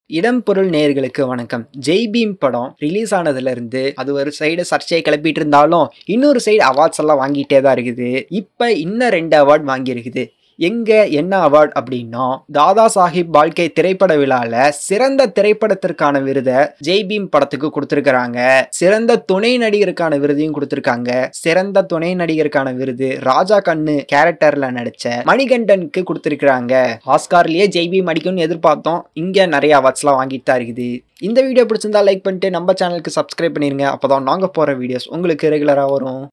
இடம் பொருள் நேயர்களுக்கு வணக்கம் ஜெய் பீம் படம் ரிலீஸ் ஆனதுல இருந்து அது ஒரு சைடு சர்ச்சையை கிளப்பிட்டு இருந்தாலும் இன்னொரு சைடு அவார்ட்ஸ் எல்லாம் வாங்கிட்டே தான் இருக்குது இப்ப இன்னும் ரெண்டு அவார்ட் வாங்கியிருக்குது எங்க என்ன அவார்ட் அப்படின்னா தாதா சாஹிப் பால்கே திரைப்பட விழால சிறந்த திரைப்படத்திற்கான விருதை ஜெய் பீம் படத்துக்கு கொடுத்திருக்கிறாங்க சிறந்த துணை நடிகருக்கான விருதையும் கொடுத்திருக்காங்க சிறந்த துணை நடிகருக்கான விருது ராஜா கண்ணு கேரக்டர்ல நடிச்ச மணிகண்டனுக்கு கொடுத்திருக்கிறாங்க ஆஸ்கார்லயே ஜெய் பீம் அடிக்கும்னு எதிர்பார்த்தோம் இங்க நிறைய அவார்ட்ஸ்லாம் வாங்கிட்டு தான் இருக்குது இந்த வீடியோ பிடிச்சிருந்தா லைக் பண்ணிட்டு நம்ம சேனலுக்கு சப்ஸ்கிரைப் பண்ணிருங்க அப்பதான் நாங்க போற வீடியோஸ் உங்களுக்கு ரெகுலரா வரும்